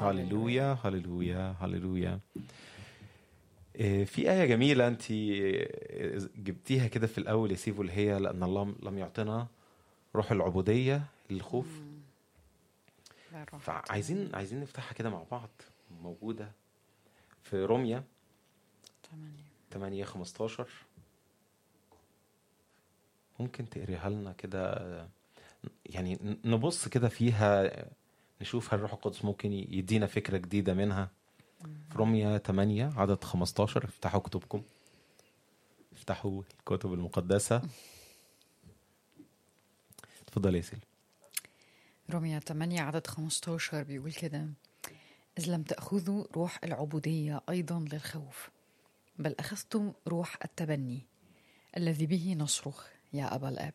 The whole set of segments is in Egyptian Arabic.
هللويا هللويا هللويا إيه، في آية جميلة أنت جبتيها كده في الأول يا سيفو اللي هي لأن الله لم يعطنا روح العبودية للخوف لا الروح فعايزين عايزين نفتحها كده مع بعض موجودة في روميا تمانية 8 15 ممكن تقريها لنا كده يعني نبص كده فيها نشوف هل الروح القدس ممكن يدينا فكرة جديدة منها في روميا 8 عدد 15 افتحوا كتبكم افتحوا الكتب المقدسة اتفضل يا سيل روميا 8 عدد 15 بيقول كده إذ لم تأخذوا روح العبودية أيضا للخوف بل أخذتم روح التبني الذي به نصرخ يا أبا الآب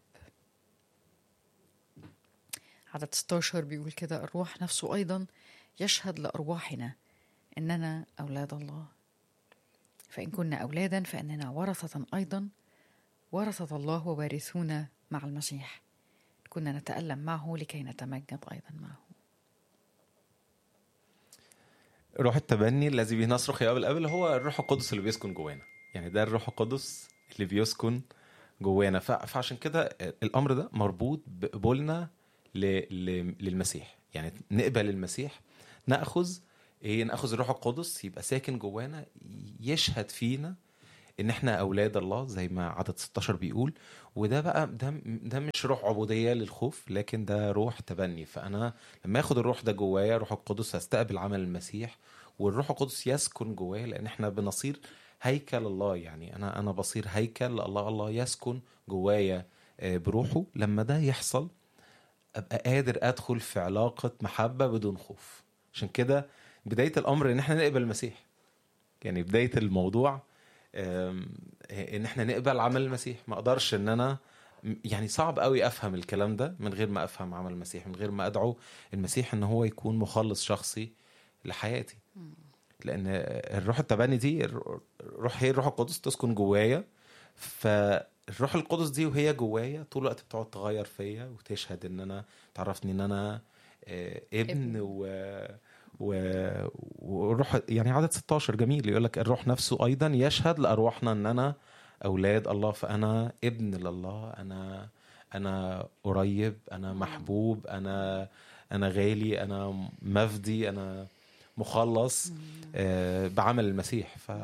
عدد 16 بيقول كده الروح نفسه أيضا يشهد لأرواحنا إننا أولاد الله فإن كنا أولادا فإننا ورثة أيضا ورثة الله ووارثون مع المسيح كنا نتألم معه لكي نتمجد أيضا معه روح التبني الذي به نصرخ يا ابا الاب اللي هو الروح القدس اللي بيسكن جوانا يعني ده الروح القدس اللي بيسكن جوانا ف- فعشان كده الامر ده مربوط بقبولنا ل- ل- للمسيح يعني نقبل المسيح ناخذ ايه ناخذ الروح القدس يبقى ساكن جوانا يشهد فينا ان احنا اولاد الله زي ما عدد 16 بيقول وده بقى ده ده مش روح عبوديه للخوف لكن ده روح تبني فانا لما اخد الروح ده جوايا روح القدس هستقبل عمل المسيح والروح القدس يسكن جوايا لان احنا بنصير هيكل الله يعني انا انا بصير هيكل الله الله يسكن جوايا آه، بروحه لما ده يحصل ابقى قادر ادخل في علاقه محبه بدون خوف عشان كده بدايه الامر ان احنا نقبل المسيح يعني بدايه الموضوع آم، ان احنا نقبل عمل المسيح ما اقدرش ان انا يعني صعب قوي افهم الكلام ده من غير ما افهم عمل المسيح من غير ما ادعو المسيح ان هو يكون مخلص شخصي لحياتي لان الروح التبني دي الروح هي الروح القدس تسكن جوايا فالروح القدس دي وهي جوايا طول الوقت بتقعد تغير فيا وتشهد ان انا تعرفني ان انا آه، ابن ابن. و و والروح يعني عدد 16 جميل يقول لك الروح نفسه ايضا يشهد لارواحنا ان انا اولاد الله فانا ابن لله انا انا قريب انا محبوب انا انا غالي انا مفدي انا مخلص آه، بعمل المسيح ف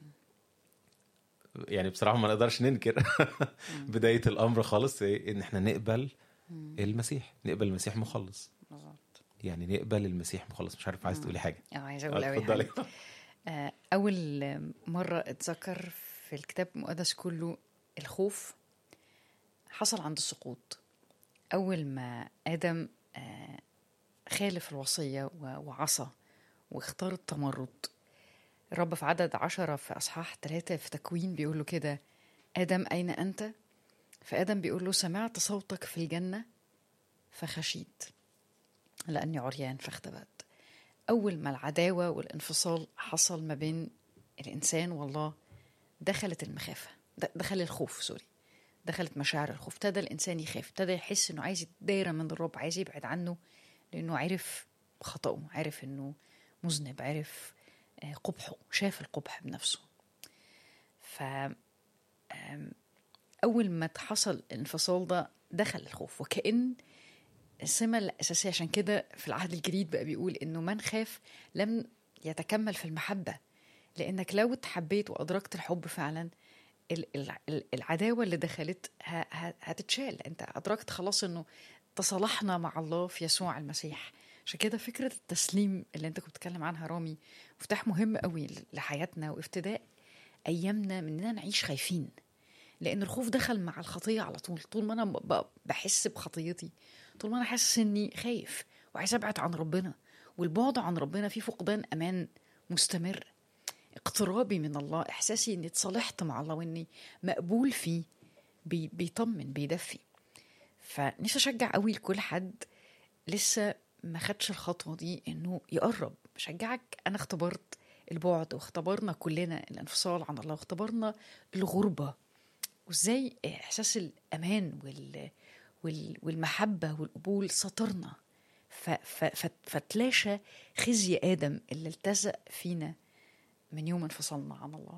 يعني بصراحه ما نقدرش ننكر بدايه الامر خالص إيه؟ ان احنا نقبل المسيح نقبل المسيح مخلص بالظبط يعني نقبل المسيح مخلص مش عارف عايز تقولي حاجه اه عايزه اقول آه، قوي اتفضلي. حاجه آه، اول مره اتذكر في الكتاب المقدس كله الخوف حصل عند السقوط اول ما ادم آه، خالف الوصيه و- وعصى واختار التمرد الرب في عدد عشرة في أصحاح ثلاثة في تكوين بيقول له كده آدم أين أنت؟ فآدم بيقول له سمعت صوتك في الجنة فخشيت لأني عريان فاختبأت أول ما العداوة والانفصال حصل ما بين الإنسان والله دخلت المخافة د- دخل الخوف سوري دخلت مشاعر الخوف ابتدى الإنسان يخاف ابتدى يحس إنه عايز يتداير من الرب عايز يبعد عنه لأنه عرف خطأه عرف إنه مذنب عرف آه، قبحه شاف القبح بنفسه ف آم، أول ما حصل الانفصال ده دخل الخوف وكأن السمة الأساسية عشان كده في العهد الجديد بقى بيقول إنه من خاف لم يتكمل في المحبة لأنك لو اتحبيت وأدركت الحب فعلا ال- ال- ال- العداوة اللي دخلت ه- ه- هتتشال أنت أدركت خلاص إنه تصالحنا مع الله في يسوع المسيح عشان كده فكرة التسليم اللي أنت كنت بتتكلم عنها رامي مفتاح مهم قوي لحياتنا وافتداء أيامنا من إننا نعيش خايفين لأن الخوف دخل مع الخطية على طول طول ما أنا ب- ب- بحس بخطيتي طول ما أنا حاسس إني خايف وعايز أبعد عن ربنا والبعد عن ربنا فيه فقدان أمان مستمر اقترابي من الله إحساسي إني اتصالحت مع الله وإني مقبول فيه بي بيطمن بيدفي فنفسي أشجع قوي لكل حد لسه ما خدش الخطوة دي إنه يقرب بشجعك أنا اختبرت البعد واختبرنا كلنا الانفصال عن الله واختبرنا الغربة وازاي احساس الامان وال... وال... والمحبه والقبول سطرنا ف ف ف فتلاشى خزي ادم اللي التزق فينا من يوم انفصلنا عن الله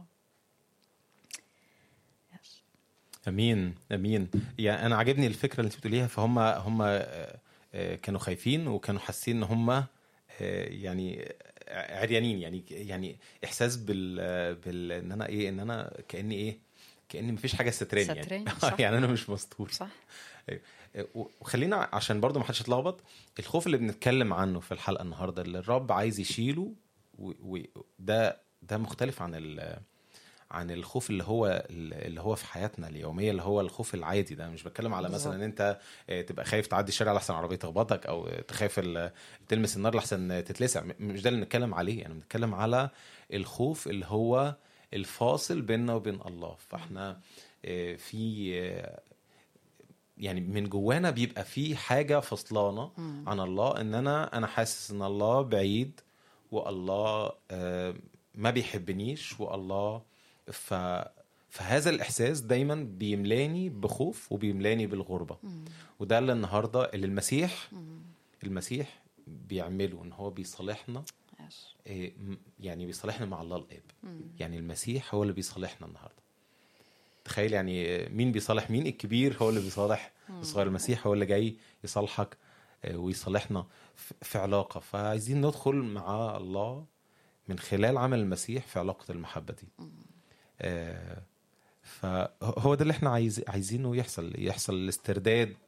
يس. امين امين يعني انا عاجبني الفكره اللي انت بتقوليها فهم هم آه، آه، كانوا خايفين وكانوا حاسين ان هم آه، يعني عريانين يعني يعني احساس بال بال ان انا ايه ان انا كاني ايه كاني مفيش حاجه ستراني يعني ستراني، صح. يعني انا مش مستور صح وخلينا عشان برضو ما حدش يتلخبط الخوف اللي بنتكلم عنه في الحلقه النهارده اللي الرب عايز يشيله وده ده مختلف عن ال عن الخوف اللي هو اللي هو في حياتنا اليوميه اللي هو الخوف العادي ده مش بتكلم على مثلا ان انت آه، تبقى خايف تعدي الشارع لحسن عربيه تخبطك او تخاف ال- تلمس النار لحسن تتلسع م- مش ده اللي بنتكلم عليه يعني بنتكلم على الخوف اللي هو الفاصل بيننا وبين الله فاحنا آه، في آه، يعني من جوانا بيبقى في حاجه فصلانه عن الله ان انا انا حاسس ان الله بعيد والله آه، ما بيحبنيش والله ف فهذا الاحساس دايما بيملاني بخوف وبيملاني بالغربه وده اللي النهارده اللي المسيح المسيح بيعمله ان هو بيصالحنا يس. إيه، م- يعني بيصالحنا مع الله الاب يعني المسيح هو اللي بيصالحنا النهارده تخيل يعني مين بيصالح مين الكبير هو اللي بيصالح الصغير المسيح هو اللي جاي يصالحك آه، ويصالحنا ف- في علاقه فعايزين ندخل مع الله من خلال عمل المسيح في علاقه المحبه دي آه، فهو ده اللي احنا عايز عايزينه يحصل يحصل الاسترداد